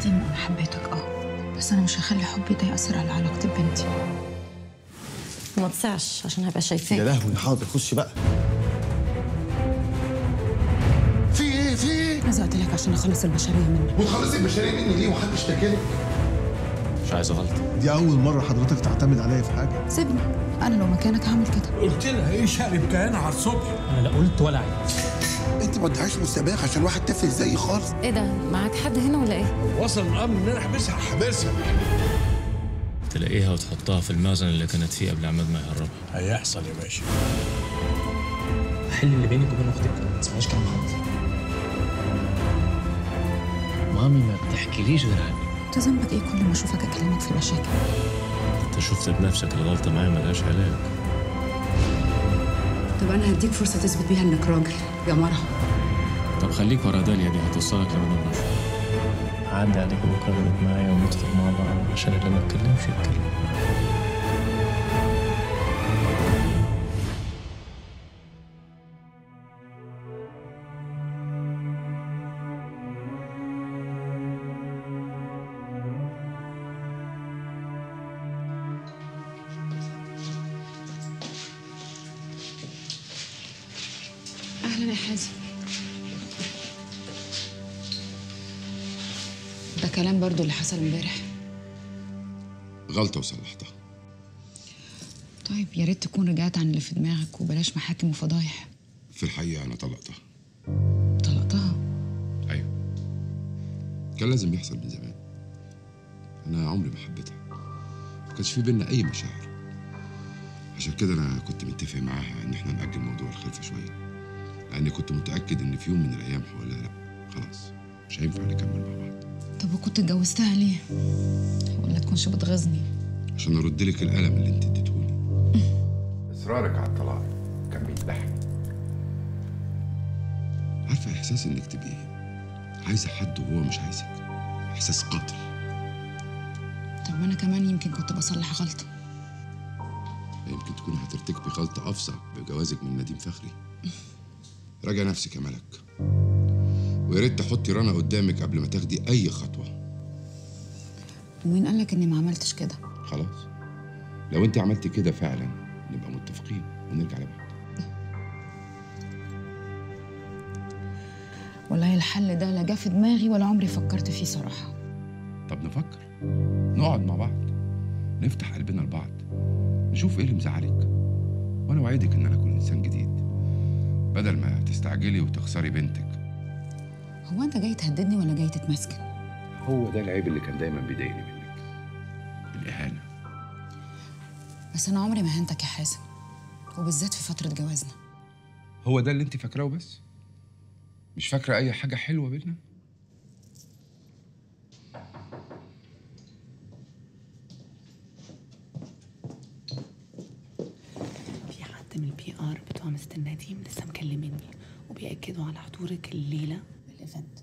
دين انا حبيتك اه بس انا مش هخلي حبي ده ياثر على علاقتي ببنتي ما تسعش عشان هبقى شايفاك يا لهوي حاضر خش بقى في ايه في ايه لزقت لك عشان اخلص البشريه منك وتخلصي البشريه مني ليه وحد اشتكى لك مش عايزه غلطه دي اول مره حضرتك تعتمد عليا في حاجه سيبني انا لو مكانك هعمل كده قلت لها ايه شقلب كيان على الصبح انا لا قلت ولا عيد انت ما تضيعيش مستقبلك عشان واحد تافه زيي خالص ايه ده معاك حد هنا ولا ايه وصل الامر ان انا احبسها احبسها تلاقيها وتحطها في المخزن اللي كانت فيه قبل عماد ما يهربها هيحصل يا باشا حل اللي بينك وبين اختك ما تسمعيش كلام حد مامي ما بتحكيليش غير عني انت ذنبك ايه كل ما اشوفك اكلمك في المشاكل انت شفت بنفسك الغلطه معايا ملهاش علاج طب انا هديك فرصه تثبت بيها انك راجل يا مرهم طب خليك ورا داليا دي هتوصلك لمدام نشوى عدي عليك بكره غلط معايا وندخل مع بعض عشان اللي ما اتكلمش يتكلم اهلا يا حازم ده كلام برضو اللي حصل امبارح غلطه وصلحتها طيب يا ريت تكون رجعت عن اللي في دماغك وبلاش محاكم وفضايح في الحقيقه انا طلقتها طلقتها ايوه كان لازم يحصل من زمان انا عمري ما حبيتها ما كانش في بينا اي مشاعر عشان كده انا كنت متفق معاها ان احنا ناجل موضوع الخلفه شويه لاني كنت متاكد ان في يوم من الايام هقول لها لا خلاص مش هينفع نكمل مع بعض طب وكنت اتجوزتها ليه ولا تكونش بتغيظني عشان ارد لك الالم اللي انت اديتهولي اصرارك على الطلاق كان بيذبحني عارفه احساس انك تبقي عايزه حد وهو مش عايزك احساس قاتل طب وانا كمان يمكن كنت بصلح غلطه يمكن تكوني هترتكبي غلطه افظع بجوازك من نديم فخري راجع نفسك يا ملك ويا ريت تحطي رنا قدامك قبل ما تاخدي اي خطوه ومين قالك اني ما عملتش كده خلاص لو انت عملتي كده فعلا نبقى متفقين ونرجع لبعض والله الحل ده لا جه في دماغي ولا عمري فكرت فيه صراحه طب نفكر نقعد مع بعض نفتح قلبنا لبعض نشوف ايه اللي مزعلك وانا وعدك ان انا اكون انسان جديد بدل ما تستعجلي وتخسري بنتك هو انت جاي تهددني ولا جاي تتمسكن هو ده العيب اللي كان دايما بيضايقني منك الاهانه بس انا عمري ما هنتك يا حازم وبالذات في فتره جوازنا هو ده اللي انت فاكراه بس مش فاكره اي حاجه حلوه بينا في حد من البي ار بتوع مستر نديم لسه مكلمني وبيأكدوا على حضورك الليلة بالايفنت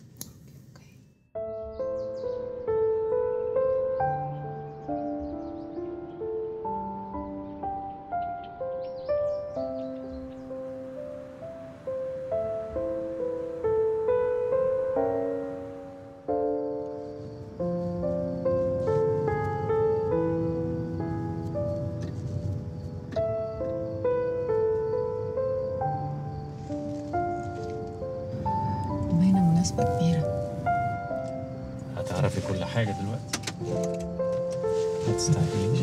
باينه مناسبه كبيره هتعرفي كل حاجه دلوقتي ما تستعجليش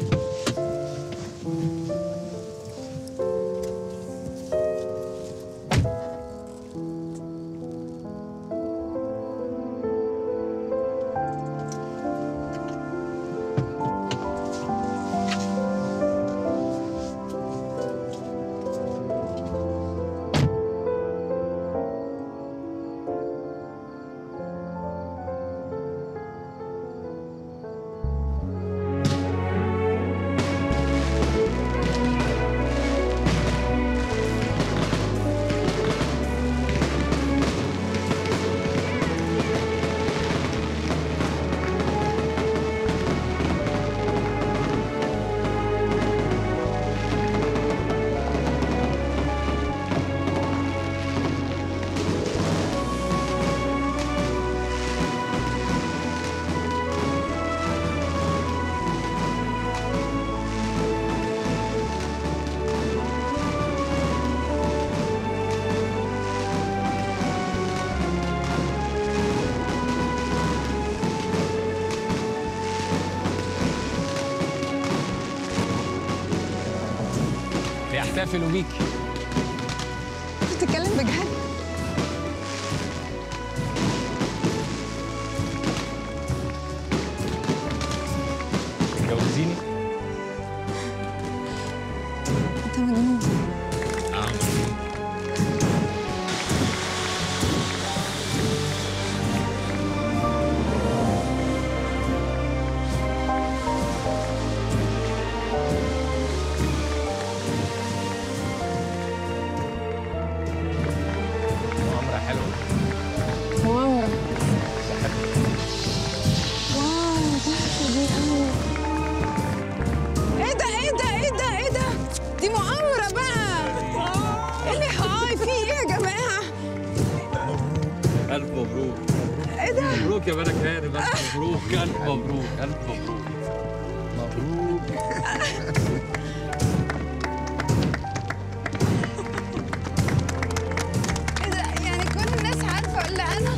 يقفلوا بيكي بتتكلم بجد تتجوزيني انت مجنون مؤامرة حلوة مؤامرة واو تحفة دي قوي ايه ده ايه ده ايه ده ايه ده دي مؤامرة بقى ايه اللي هاي في ايه يا جماعة ألف مبروك ايه ده مبروك يا بنك هانم ألف مبروك ألف مبروك ألف مبروك مبروك ايه ده يعني كل الناس عارفة الا انا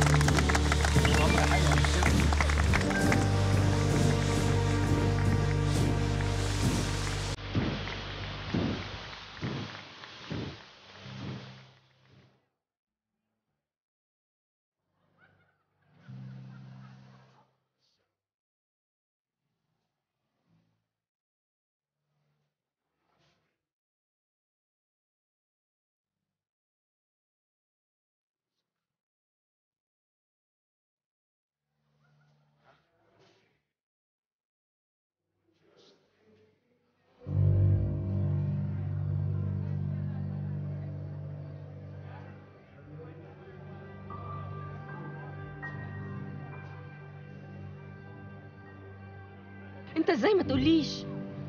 انت ازاي ما تقوليش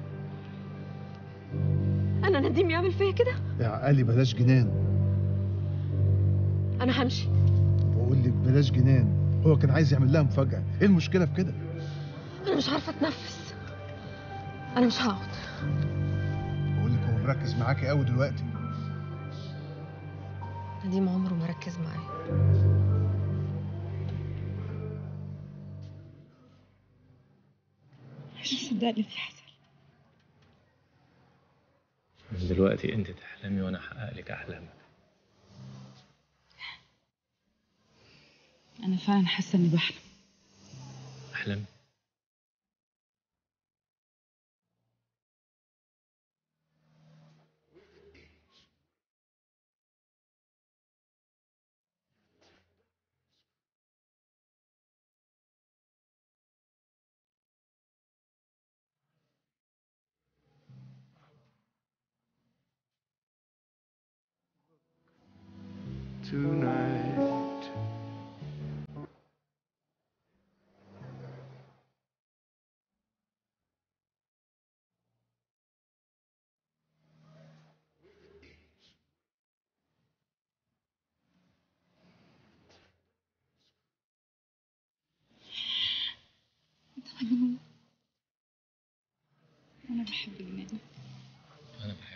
انا نديم يعمل فيا كده يا عقلي بلاش جنان انا همشي بقول لك بلاش جنان هو كان عايز يعمل لها مفاجأة ايه المشكلة في كده انا مش عارفه اتنفس انا مش هقعد بقول لك هو مركز معاكي قوي دلوقتي نديم عمره ما ركز معايا مش مصدقة اللي بيحصل من دلوقتي أنت تحلمي وأنا أحقق لك أحلامك انا فعلا حاسة اني بحلم أحلامي tonight. انا بحب جنان أنا بحبك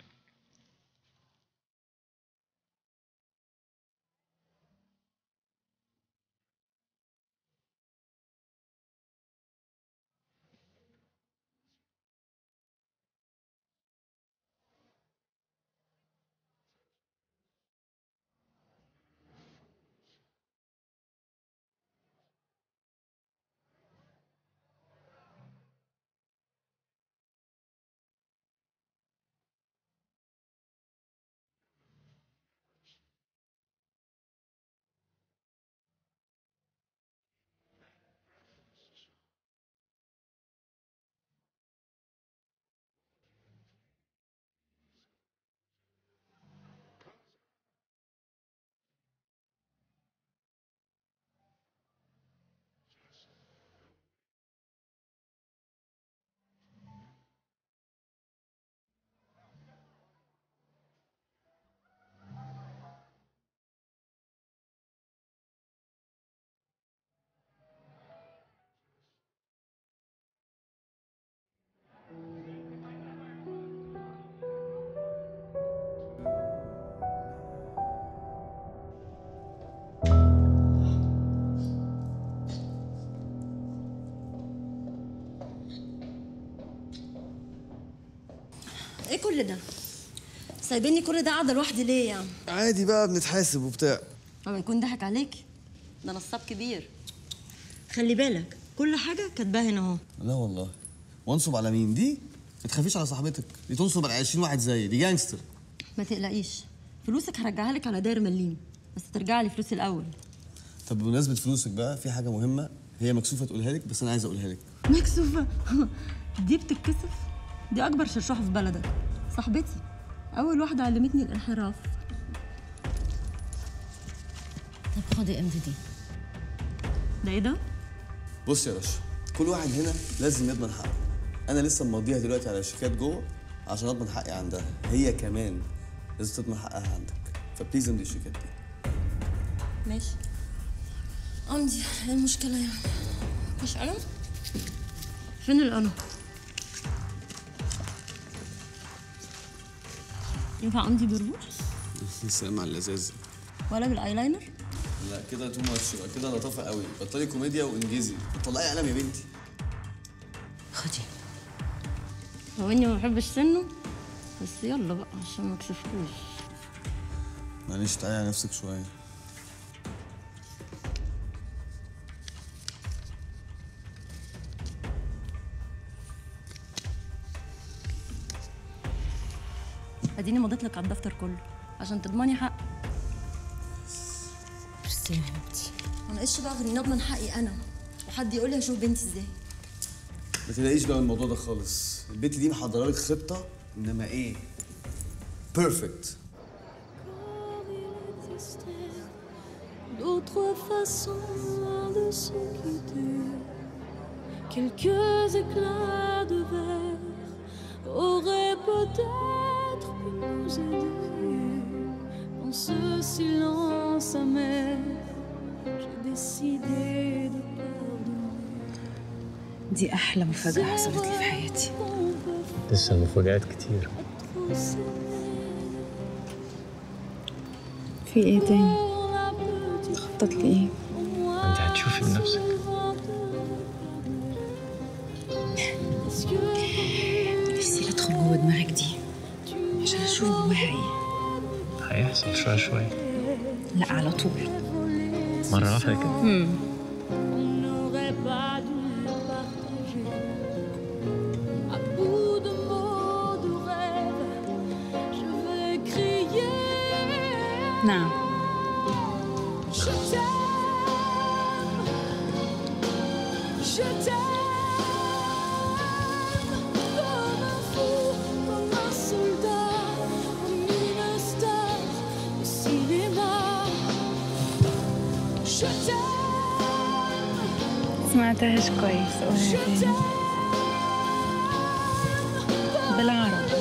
ايه كل ده سايبيني كل ده قاعده لوحدي ليه يعني عادي بقى بنتحاسب وبتاع ما يكون ضحك عليكي ده نصاب كبير خلي بالك كل حاجه كاتباها هنا اهو لا والله وانصب على مين دي ما تخافيش على صاحبتك دي تنصب على 20 واحد زيي دي جانجستر ما تقلقيش فلوسك هرجعها لك على داير مليم بس ترجع لي فلوسي الاول طب بمناسبه فلوسك بقى في حاجه مهمه هي مكسوفه تقولها لك بس انا عايز اقولها لك مكسوفه دي بتتكسف دي اكبر شرشوحه في بلدك صاحبتي اول واحده علمتني الانحراف طب خدي ام دي ده ايه ده بص يا باشا كل واحد هنا لازم يضمن حقه انا لسه مضيها دلوقتي على شيكات جوه عشان اضمن حقي عندها هي كمان لازم تضمن حقها عندك فبليز امضي الشيكات دي ماشي امضي ايه المشكله يعني مش قلم فين القلم ينفع امضي برموش السلام على اللذاذ ولا بالايلاينر لا كده تو ماتش يبقى كده لطافه قوي بطلي كوميديا وانجزي طلعي قلم يا بنتي خدي هو اني ما بحبش سنه بس يلا بقى عشان ما اكسفكوش معلش تعالي على نفسك شويه اديني مضيت لك على الدفتر كله عشان تضمني حق ميرسي يا حبيبتي ما ناقصش بقى غير اني اضمن حقي انا وحد يقول لي اشوف بنتي ازاي ما تلاقيش بقى من الموضوع ده خالص البنت دي محضره لك خطه انما ايه بيرفكت D'autres façons de se quitter, quelques éclats de verre auraient peut-être pu nous aider. Dans ce silence amer, j'ai décidé de pardonner. دي احلى مفاجاه حصلت لي في حياتي لسه المفاجآت كتير في ايه تاني خطط لي ايه انت هتشوفي بنفسك نفسي ادخل جوه دماغك دي عشان اشوف جواها ايه هيحصل شوية شوية لا على طول مرة واحدة كده مم. On n'aurait pas dû partager. À bout de mots de rêve, je vais crier. نعم Je t'aime, je t'aime comme un fou, comme un soldat, comme une star de cinéma. Je t'aime, سمعتهاش كويس قولها تاني بالعربي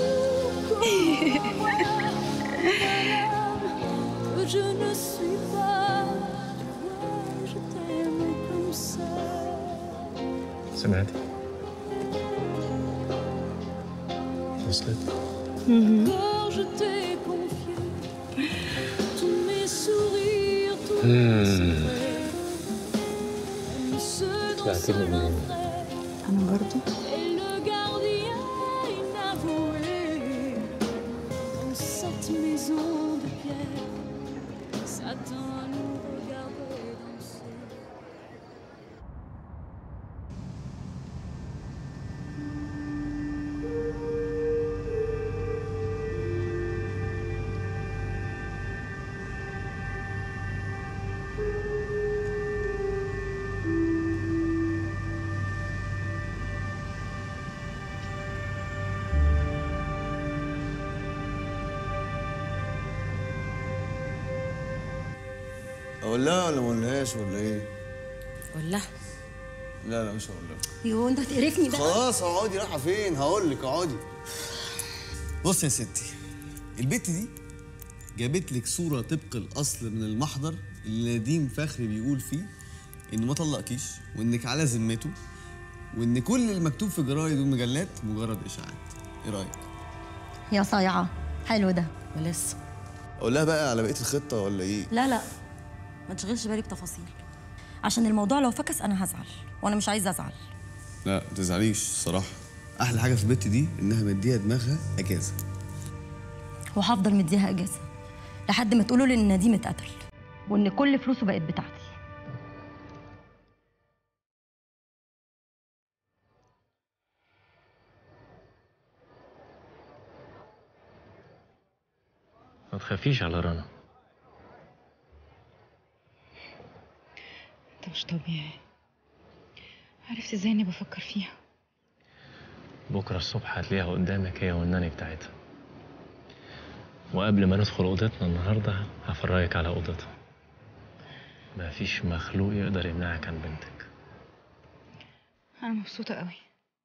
que je ne suis pas. Toi, je t'aime comme ça. سمعتي وصلت Quand je t'ai confié tous mes sourires, tous mes Hmm. secrets, même ceux dont طلعت seul لي un منين frère انا برضو est le gardien inavoué. Dans cette maison de pierre, Satan nous regardait danser. اقول لها ولا ما اقولهاش ولا ايه ولا لا لا مش هقول لها يو انت هتقرفني بقى خلاص اقعدي رايحه فين هقول لك اقعدي بص يا ستي البت دي جابت لك صوره طبق الاصل من المحضر اللي نديم فخري بيقول فيه انه ما طلقكيش وانك على ذمته وان كل المكتوب في جرايد والمجلات مجرد اشاعات ايه رايك يا صايعه حلو ده ولسه اقول لها بقى على بقيه الخطه ولا ايه لا لا ما تشغلش بالي بتفاصيل عشان الموضوع لو فكس انا هزعل وانا مش عايزه ازعل لا ما تزعليش الصراحه احلى حاجه في البت دي انها مديها دماغها اجازه وهفضل مديها اجازه لحد ما تقولوا لي ان نديم اتقتل وان كل فلوسه بقت بتاعتي ما تخافيش على رنا انت مش طبيعي عرفت ازاي اني بفكر فيها بكرة الصبح هتلاقيها قدامك هي والناني بتاعتها وقبل ما ندخل أوضتنا النهاردة هفرجك على أوضتها مفيش مخلوق يقدر يمنعك عن بنتك انا مبسوطه قوي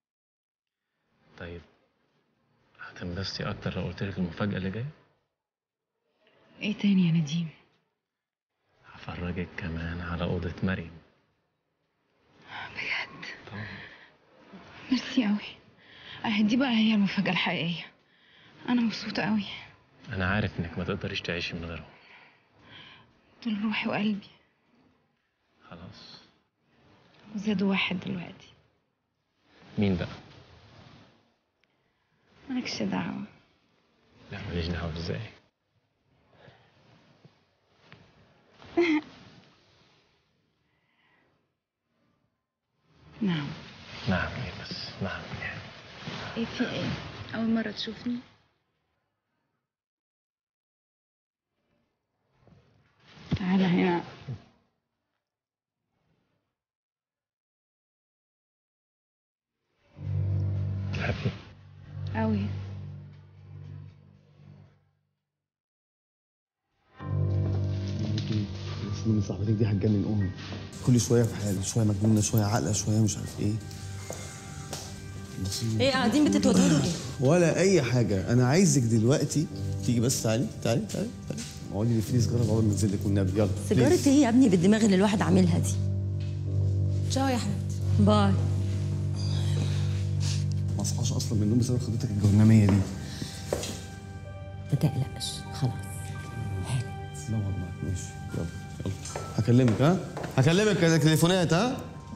طيب هتنبسطي أكتر لو قلتلك المفاجأة اللي جاية ايه تاني يا نديم هفرجك كمان على أوضة مريم بجد ميرسي قوي اه دي بقى هي المفاجاه الحقيقيه انا مبسوطه قوي أنا عارف إنك ما تقدريش تعيشي من غيرهم دول روحي وقلبي خلاص وزادوا واحد دلوقتي مين بقى؟ مالكش دعوه لا ماليش دعوة ازاي نعم نعم ايه بس نعم يعني ايه في ايه اول مره تشوفني تعالى هنا تحبي قوي بس من صاحبتك دي هتجنن امي كل شويه في حال شويه مجنونه شويه عاقله شويه مش عارف ايه نصيب. ايه قاعدين بتتوتروا ليه ولا اي حاجه انا عايزك دلوقتي تيجي بس تعالي تعالي تعالي تعالي اقعدي لي في سيجاره اول ما انزل لك والنبي يلا سيجاره please. ايه يا ابني بالدماغ اللي الواحد عاملها دي تشاو يا حبيبتي باي ما اصحاش اصلا من النوم بسبب خطتك الجهنميه دي ما تقلقش خلاص لا والله ماشي يلا يلا هكلمك ها هكلمك تليفونات ها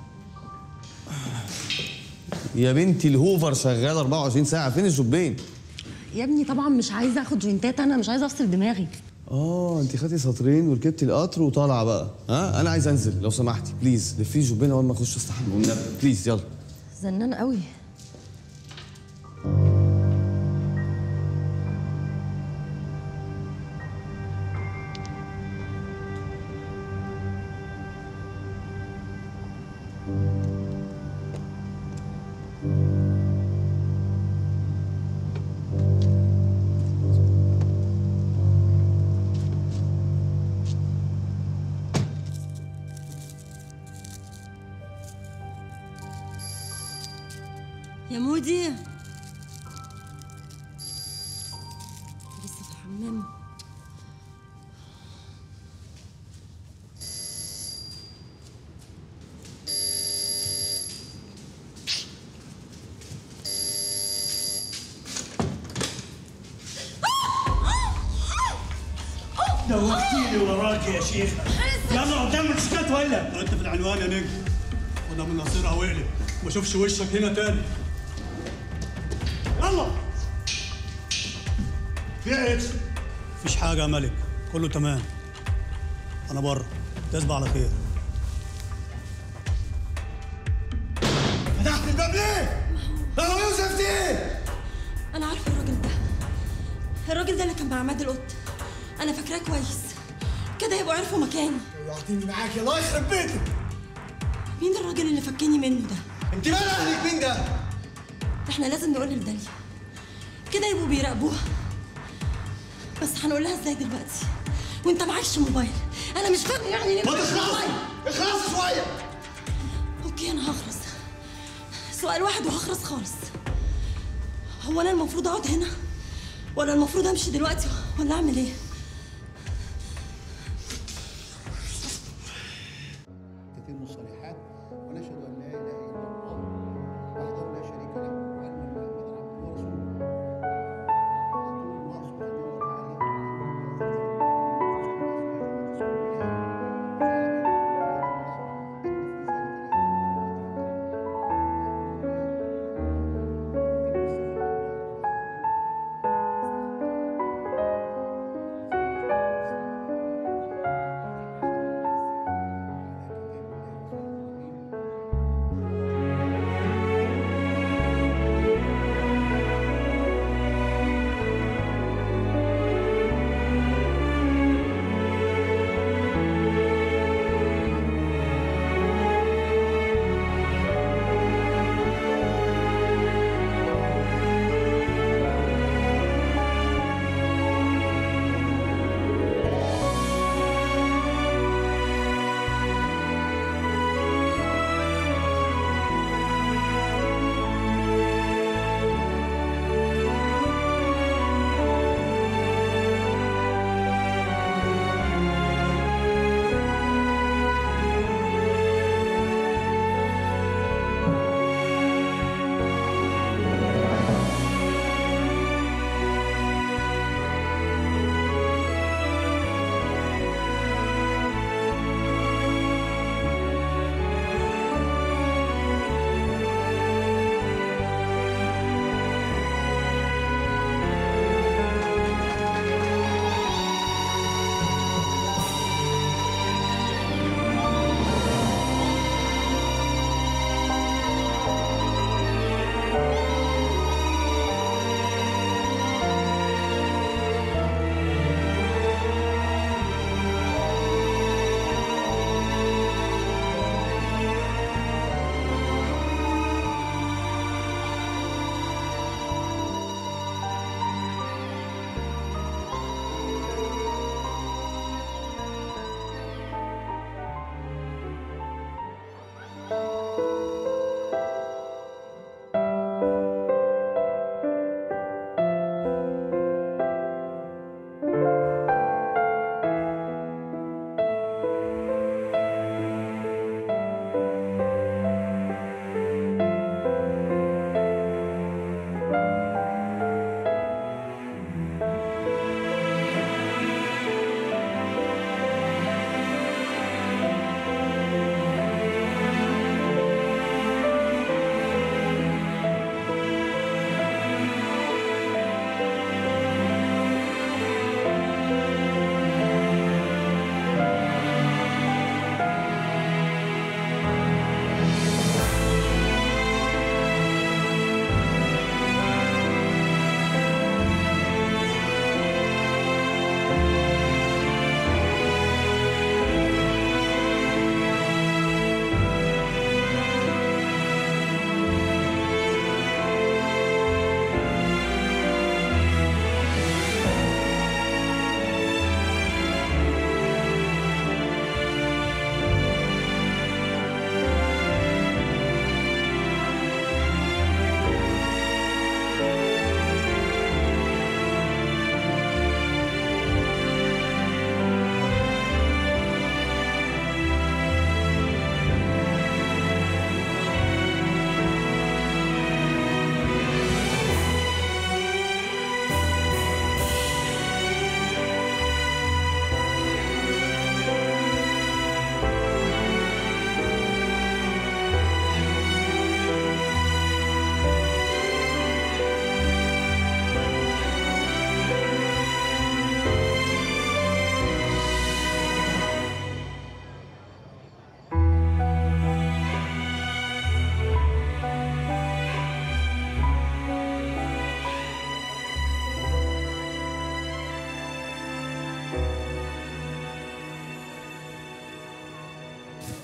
يا بنتي الهوفر شغال 24 ساعه فين الشبين يا ابني طبعا مش عايزه اخد جوينتات انا مش عايزه افصل دماغي اه انت خدتي سطرين وركبتي القطر وطالعه بقى ها انا عايز انزل لو سمحتي بليز لفي جبين اول ما اخش استحمى والنبي بليز يلا زنان قوي يا مودي لسه في الحمام دوختيني وراك يا شيخ يلا قدام السكات ولا انت في العنوان يا نجم وده من نصيرها واقلب ما اشوفش وشك هنا تاني يلا في ايه مفيش حاجه يا ملك كله تمام انا بره تصبح على خير فتحت الباب ليه؟ يا يوسف ايه؟ انا عارفه الراجل ده الراجل ده اللي كان مع عماد القط انا فاكراه كويس كده يبقوا عرفوا مكاني وعدتني معاك الله يخرب بيتك مين الراجل اللي فكني منه ده انت مال اهلك مين ده؟ احنا لازم نقول لداليا كده يبقوا بيراقبوها بس هنقول لها ازاي دلوقتي وانت معكش موبايل انا مش فاهم يعني ليه ما معكش تخلصي موبايل؟ اخلصي شويه اوكي انا هخلص سؤال واحد وهخلص خالص هو انا المفروض اقعد هنا ولا المفروض امشي دلوقتي ولا اعمل ايه تتم الصالحات ونشهد ان لا اله الا الله وحده لا شريك له وان محمدا عبده ورسوله يقول الله سبحانه وتعالى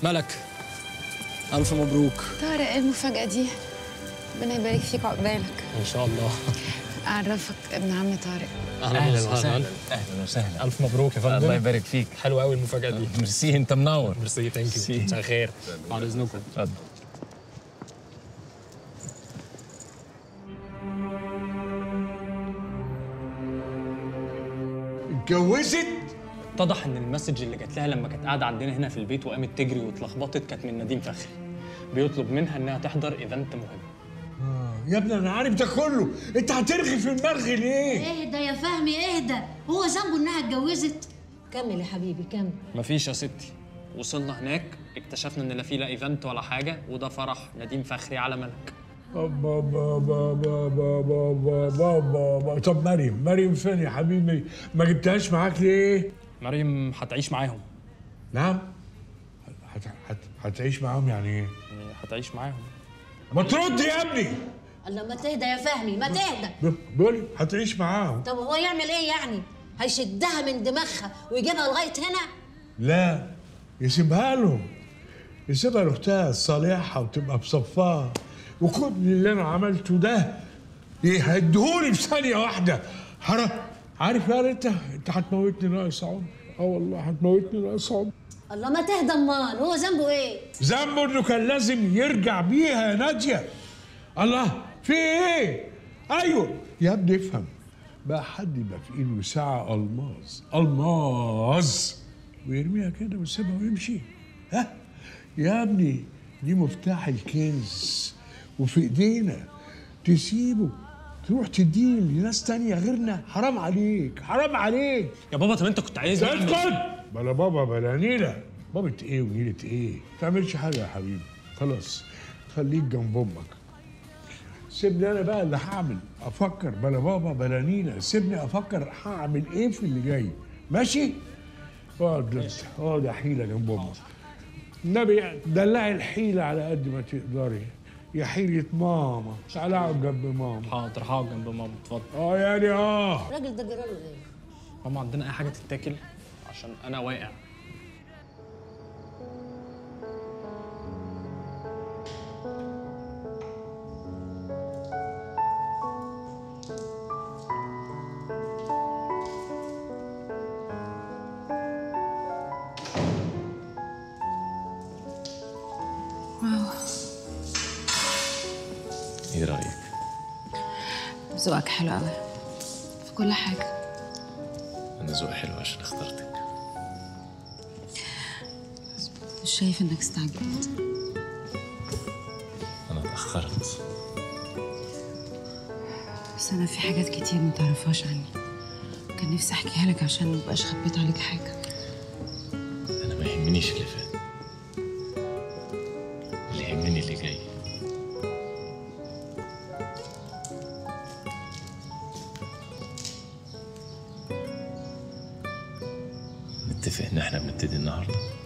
ملك الف مبروك طارق ايه المفاجأة دي؟ ربنا يبارك فيك وعقبالك ان شاء الله أعرفك ابن عم طارق اهلا وسهلا اهلا وسهلا الف مبروك يا فندم الله يبارك فيك حلوه قوي المفاجاه دي ميرسي انت منور ميرسي ثانك يو مساء الخير بعد اذنكم اتفضل اتجوزت اتضح ان المسج اللي جات لها لما كانت قاعده عندنا هنا في البيت وقامت تجري واتلخبطت كانت من نديم فخري بيطلب منها انها تحضر ايفنت مهم يا ابني انا عارف ده كله انت هترغي في المرغ ليه اهدى يا فهمي اهدى هو ذنبه انها اتجوزت كمل يا حبيبي كمل مفيش يا ستي وصلنا هناك اكتشفنا ان لا في لا ايفنت ولا حاجه وده فرح نديم فخري على ملك با با با با با با با با با با. طب مريم مريم فين يا حبيبي ما جبتهاش معاك ليه مريم هتعيش معاهم نعم هت... هت... هتعيش معاهم يعني ايه يعني هتعيش معاهم ما ترد يا ابني الله ما تهدى يا فهمي ما تهدى ب- بقول لي هتعيش معاهم طب هو يعمل ايه يعني هيشدها من دماغها ويجيبها لغايه هنا لا يسيبها لهم يسيبها لاختها الصالحه وتبقى بصفها وكل اللي انا عملته ده يهدهولي في ثانيه واحده حرام عارف يا انت انت هتموتني ناقص عمر اه والله هتموتني ناقص عمر الله ما تهدى امال هو ذنبه ايه ذنبه انه كان لازم يرجع بيها يا ناديه الله في ايه ايوه يا ابني افهم بقى حد يبقى في ايده ساعه الماظ الماظ ويرميها كده ويسيبها ويمشي ها يا ابني دي مفتاح الكنز وفي ايدينا تسيبه تروح تديه لناس تانية غيرنا حرام عليك حرام عليك يا بابا طب انت كنت عايز اسكت بلا بابا بلا نيلة بابا ايه ونيلة ايه ما تعملش حاجة يا حبيبي خلاص خليك جنب امك سيبني انا بقى اللي هعمل افكر بلا بابا بلا نيلة سيبني افكر هعمل ايه في اللي جاي ماشي اقعد انت اقعد يا حيلة جنب امك النبي دلعي الحيلة على قد ما تقدري يا حيلة ماما تعالى اقعد جنب ماما حاضر هقعد جنب ماما اتفضل اه يعني اه الراجل ده جراله ايه ماما عندنا اي حاجه تتاكل عشان انا واقع واو ايه رايك ذوقك حلو قوي في كل حاجة انا ذوقي حلو عشان اخترتك مش شايف انك استعجلت انا اتاخرت بس انا في حاجات كتير ما تعرفهاش عني كان نفسي احكيها لك عشان مبقاش خبيت عليك حاجة انا ما يهمنيش اللي فات اللي يهمني اللي جاي نتفق ان احنا بنبتدي النهارده